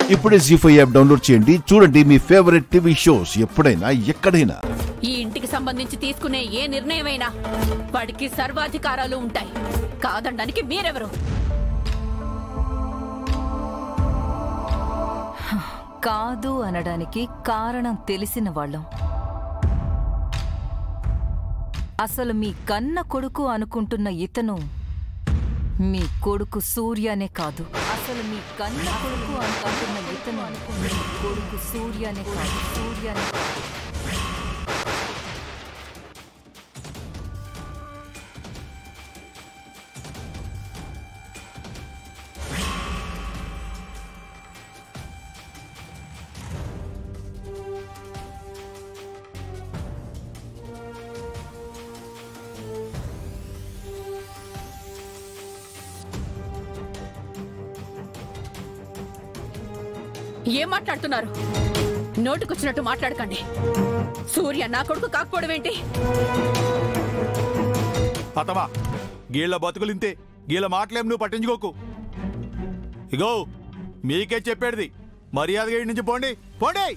ఇప్పుడే G five app download చేయండి చూడండి మీ ఫేవరెట్ టీవీ షోస్ ఎప్పుడైనా ఎక్కడైనా ఈ ఇంటికి సంబంధించి తీసుకునే ఏ నిర్ణయమైనా వాడికి సర్వాధికారాలు ఉంటాయి కాదనడానికి మీరెవరు కాదు అనడానికి కారణం తెలిసిన వాళ్ళం అసలు మీ కన్న కొడుకు అనుకుంటున్న ఇతను మీ కొడుకు సూర్యనే కాదు అసలు మీ కన్న కొడుకు అనుకుంటున్న ఇతను మీ కొడుకు సూర్యనే కాదు సూర్యనే కాదు ఏం మాట్లాడుతున్నారు నోటుకొచ్చినట్టు మాట్లాడకండి సూర్య నా కొడుకు కాకపోవడం ఏంటి అతమా గీళ్ళ బతుకులింతే గీళ్ళ మాటలేం నువ్వు పట్టించుకోకు ఇగో మీకే చెప్పేది మర్యాదగా ఇక్కడి నుంచి పోండి పోండి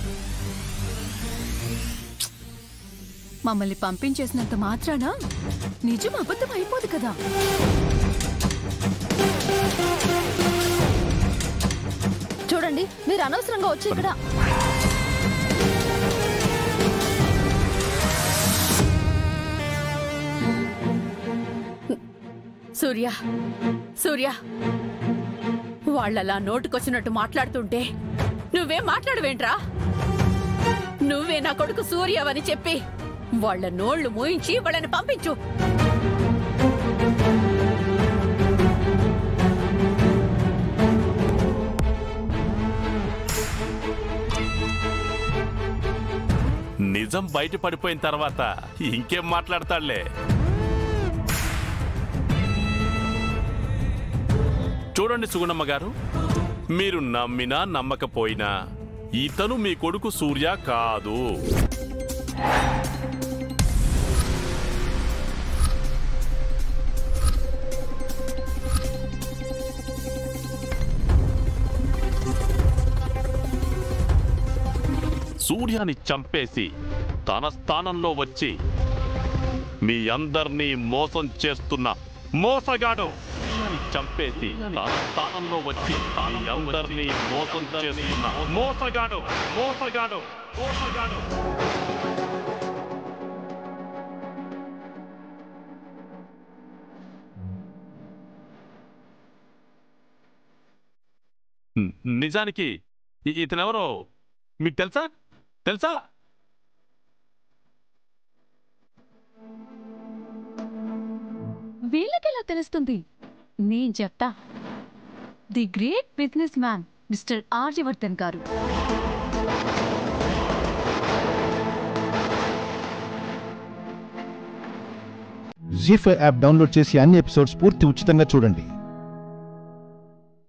మమ్మల్ని పంపించేసినంత మాత్రాన నిజం అబద్ధం అయిపోదు కదా చూడండి మీరు అనవసరంగా వచ్చి ఇక్కడ సూర్య సూర్య వాళ్ళలా నోటుకొచ్చినట్టు మాట్లాడుతుంటే నువ్వేం మాట్లాడవేంట్రా నువ్వే నా కొడుకు సూర్యవని చెప్పి వాళ్ళ నోళ్లు మూయించి వాళ్ళని పంపించు నిజం బయట పడిపోయిన తర్వాత ఇంకేం మాట్లాడతాడులే చూడండి సుగుణమ్మ గారు మీరు నమ్మినా నమ్మకపోయినా ఇతను మీ కొడుకు సూర్య కాదు సూర్యాని చంపేసి తన స్థానంలో వచ్చి మీ అందరినీ మోసం చేస్తున్న మోసగాడు సూర్యాని చంపేసి తన స్థానంలో వచ్చి మీ అందరినీ మోసం చేస్తున్న మోసగాడు మోసగాడు మోసగాడు ని- నిజానికి ఇ- ఇతనెవరో మీకు తెలుసా తెలుసా వీళ్ళకెలా తెలుస్తుంది నేను చెప్తా the great business man mister Aryavardhan గారు జీ ఫైవ్ యాప్ డౌన్లోడ్ చేసి అన్ని ఎపిసోడ్స్ పూర్తి ఉచితంగా చూడండి